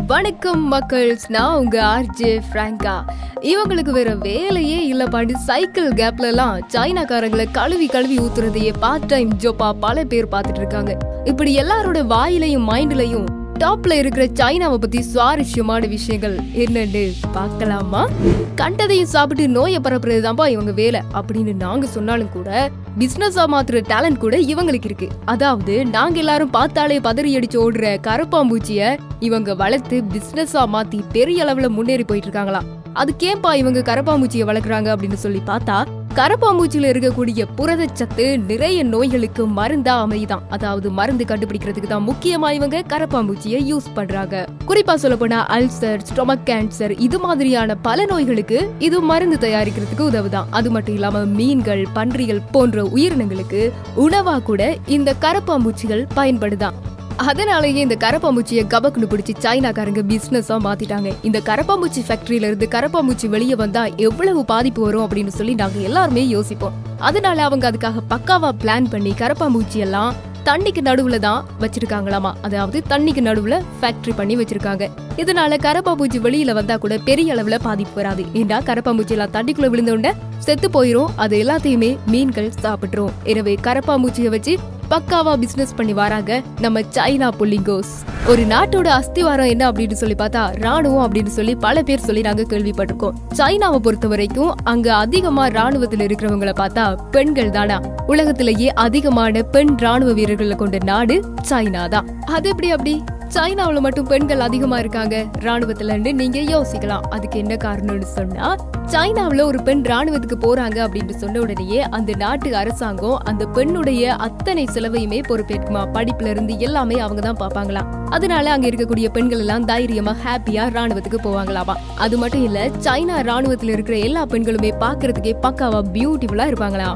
வணக்கம் மக்கள்ஸ் நான் உங்க ஆர்ஜே ஃப்ராங்கா இவங்களுக்கு வேற வேலையே இல்ல பாண்டி சைக்கிள் கேப்ல எல்லாம் சைனாக்காரங்களை கழுவி கழுவி ஊத்துறதையே பார்ட் டைம் ஜோப்பா பல பேர் பார்த்துட்டு இருக்காங்க இப்படி எல்லாரோட வாயிலையும் மைண்ட்லயும் டாப்ல இருக்கிற சைனாவை பத்தி சுவாரஸ்யமான விஷயங்கள் என்னன்னு பார்க்கலாமா கண்டதையும் சாப்பிட்டு நோயை பரப்புறதுதான்ப்பா இவங்க வேலை அப்படின்னு நாங்க சொன்னாலும் கூட பிசினஸா மாத்துற டேலண்ட் கூட இவங்களுக்கு இருக்கு அதாவது நாங்க எல்லாரும் பார்த்தாலே பதறி அடிச்சு ஓடுற கரப்பாம்பூச்சிய இவங்க வளர்த்து பிசினஸா மாத்தி பெரிய அளவுல முன்னேறி போயிட்டு இருக்காங்களாம் அதுக்கேன்பா இவங்க கரப்பாம்பூச்சியை வளர்க்குறாங்க அப்படின்னு சொல்லி பார்த்தா கரப்பாம்பூச்சியில இருக்கக்கூடிய புரதச்சத்து நிறைய நோய்களுக்கு மருந்தா அமையுதான் அதாவது மருந்து கண்டுபிடிக்கிறதுக்கு தான் முக்கியமா இவங்க கரப்பாம்பூச்சியை யூஸ் பண்றாங்க குறிப்பா சொல்ல போனா அல்சர் ஸ்டொமக் கேன்சர் இது மாதிரியான பல நோய்களுக்கு இது மருந்து தயாரிக்கிறதுக்கு உதவுதான் அது மட்டும் இல்லாம மீன்கள் பன்றிகள் போன்ற உயிரினங்களுக்கு உணவா கூட இந்த கரப்பாம்பூச்சிகள் பயன்படுதான் அதனாலேயே இந்த கரப்பாம்பூச்சியை கபக்குன்னு பிடிச்சி சைனாக்காரங்க பிசினஸா மாத்திட்டாங்க இந்த கரப்பாம்பூச்சி ஃபேக்டரியில இருந்து கரப்பாம்பூச்சி வெளியே வந்தா எவ்வளவு பாதிப்பு வரும் அப்படின்னு சொல்லி நாங்க எல்லாருமே யோசிப்போம் அதனால அவங்க அதுக்காக பக்காவா பிளான் பண்ணி கரப்பாம்பூச்சி எல்லாம் தண்ணிக்கு நடுவுல தான் வச்சிருக்காங்களாமா அதாவது தண்ணிக்கு நடுவுல ஃபேக்டரி பண்ணி வச்சிருக்காங்க இதனால கரப்பாம்பூச்சி வெளியில வந்தா கூட பெரிய அளவுல பாதிப்பு வராது ஏண்டா கரப்பாம்பூச்சி எல்லாம் தண்ணிக்குள்ள விழுந்த உடனே செத்து போயிரும் அது எல்லாத்தையுமே மீன்கள் சாப்பிட்டுரும் எனவே கரப்பாம்பூச்சியை வச்சு பக்காவா பிசினஸ் பண்ணி வராங்க நம்ம சைனா புள்ளிங்கோஸ் ஒரு நாட்டோட அஸ்திவாரம் என்ன அப்படின்னு சொல்லி பார்த்தா ராணுவம் அப்படின்னு சொல்லி பல பேர் சொல்லி நாங்க கேள்விப்பட்டிருக்கோம் சைனாவை பொறுத்த வரைக்கும் அங்க அதிகமா ராணுவத்துல இருக்கிறவங்கள பார்த்தா பெண்கள் தானா உலகத்திலேயே அதிகமான பெண் ராணுவ வீரர்களை கொண்ட நாடு சைனா தான் அது எப்படி அப்படி சைனாவுல மட்டும் பெண்கள் அதிகமா இருக்காங்க ராணுவத்துலன்னு நீங்க யோசிக்கலாம் அதுக்கு என்ன காரணம்னு சொன்னா சைனாவுல ஒரு பெண் ராணுவத்துக்கு போறாங்க அப்படின்னு சொன்ன உடனேயே அந்த நாட்டு அரசாங்கம் அந்த பெண்ணுடைய அத்தனை செலவையுமே பொறுப்பேற்குமா படிப்புல இருந்து எல்லாமே அவங்க தான் பாப்பாங்களாம் அதனால அங்க இருக்கக்கூடிய பெண்கள் எல்லாம் தைரியமா ஹாப்பியா ராணுவத்துக்கு போவாங்களாமா அது மட்டும் இல்ல சைனா ராணுவத்துல இருக்கிற எல்லா பெண்களுமே பாக்குறதுக்கே பக்காவா பியூட்டிஃபுல்லா இருப்பாங்களாம்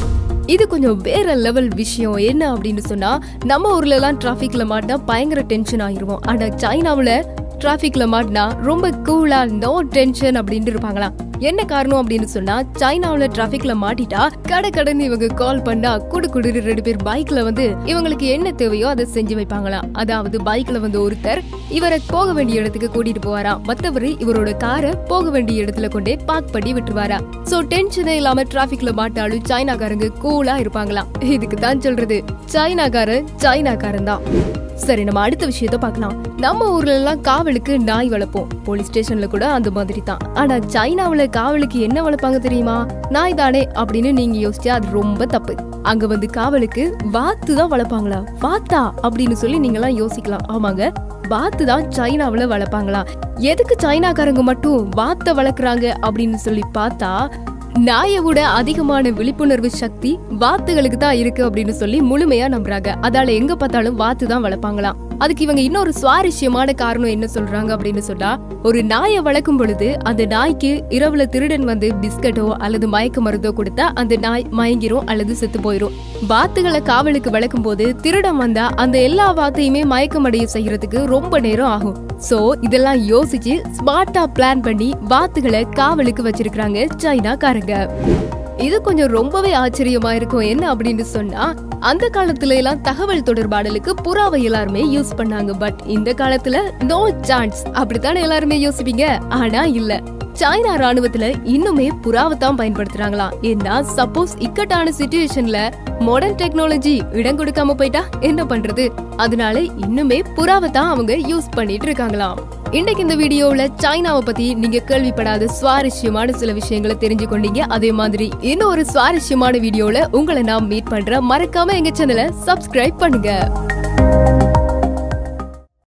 இது கொஞ்சம் வேற லெவல் விஷயம் என்ன அப்படின்னு சொன்னா நம்ம ஊர்ல எல்லாம் டிராபிக்ல மாட்டினா பயங்கர டென்ஷன் ஆயிருவோம் ஆனா சைனாவுல டிராபிக்ல மாட்டினா ரொம்ப கூலா நோ டென்ஷன் அப்படின்னு இருப்பாங்களாம் என்ன காரணம் அப்படின்னு சொன்னா சைனாவுல டிராபிக்ல மாட்டிட்டா கடை கடன் இவங்க கால் பண்ணா குடு குடு ரெண்டு பேர் பைக்ல வந்து இவங்களுக்கு என்ன தேவையோ அதை செஞ்சு வைப்பாங்களாம் அதாவது பைக்ல வந்து ஒருத்தர் இவரை போக வேண்டிய இடத்துக்கு கூட்டிட்டு போவாராம் மத்தவரு இவரோட காரை போக வேண்டிய இடத்துல கொண்டே பார்க் பண்ணி விட்டுருவாரா சோ டென்ஷனே இல்லாம டிராபிக்ல மாட்டாலும் சைனாக்காரங்க கூலா இருப்பாங்களாம் இதுக்கு தான் சொல்றது சைனாக்காரன் சைனாக்காரன் தான் சரி நம்ம அடுத்த விஷயத்த பார்க்கலாம் நம்ம ஊர்ல எல்லாம் காவலுக்கு நாய் வளர்ப்போம் போலீஸ் ஸ்டேஷன்ல கூட அந்த மாதிரி தான் ஆனா சைனாவுல காவலுக்கு என்ன வளர்ப்பாங்க தெரியுமா நாய் தானே அப்படின்னு நீங்க யோசிச்சா அது ரொம்ப தப்பு அங்க வந்து காவலுக்கு வாத்து தான் வளர்ப்பாங்களா வாத்தா அப்படின்னு சொல்லி நீங்க எல்லாம் யோசிக்கலாம் ஆமாங்க வாத்து தான் சைனாவுல வளர்ப்பாங்களா எதுக்கு சைனாக்காரங்க மட்டும் வாத்தை வளர்க்குறாங்க அப்படின்னு சொல்லி பார்த்தா நாயை விட அதிகமான விழிப்புணர்வு சக்தி வாத்துகளுக்கு தான் இருக்கு அப்படின்னு சொல்லி முழுமையா நம்புறாங்க அதால எங்க பார்த்தாலும் வாத்து தான் வளர்ப்பாங்களாம் அதுக்கு இவங்க இன்னொரு சுவாரஸ்யமான காரணம் என்ன சொல்றாங்க அப்படின்னு சொன்னா ஒரு நாயை வளர்க்கும் பொழுது அந்த நாய்க்கு இரவுல திருடன் வந்து பிஸ்கட்டோ அல்லது மயக்க மருந்தோ கொடுத்தா அந்த நாய் மயங்கிரும் அல்லது செத்து போயிரும் வாத்துகளை காவலுக்கு வளர்க்கும் போது திருடன் வந்தா அந்த எல்லா வாத்தையுமே மயக்கமடைய செய்யறதுக்கு ரொம்ப நேரம் ஆகும் சோ இதெல்லாம் யோசிச்சு ஸ்மார்ட்டா பிளான் பண்ணி வாத்துகளை காவலுக்கு வச்சிருக்காங்க சைனாக்காரங்க இது கொஞ்சம் ரொம்பவே ஆச்சரியமா இருக்கும் என்ன அப்படின்னு சொன்னா அந்த காலத்துல எல்லாம் தகவல் தொடர்பாடலுக்கு புறாவை எல்லாருமே யூஸ் பண்ணாங்க பட் இந்த காலத்துல நோ சான்ஸ் அப்படித்தானே எல்லாருமே யோசிப்பீங்க ஆனா இல்ல சைனா ராணுவத்துல இன்னுமே புறாவை தான் பயன்படுத்துறாங்களாம் ஏன்னா சப்போஸ் இக்கட்டான சுச்சுவேஷன்ல மாடர்ன் டெக்னாலஜி இடம் கொடுக்காம போயிட்டா என்ன பண்றது அதனால இன்னுமே புறாவை தான் அவங்க யூஸ் பண்ணிட்டு இருக்காங்களாம் இன்னைக்கு இந்த வீடியோல சைனாவை பத்தி நீங்க கேள்விப்படாத சுவாரஸ்யமான சில விஷயங்களை தெரிஞ்சு கொண்டீங்க அதே மாதிரி இன்னொரு சுவாரஸ்யமான வீடியோல உங்களை நான் மீட் பண்றேன் மறக்காம எங்க சேனலை சப்ஸ்கிரைப் பண்ணுங்க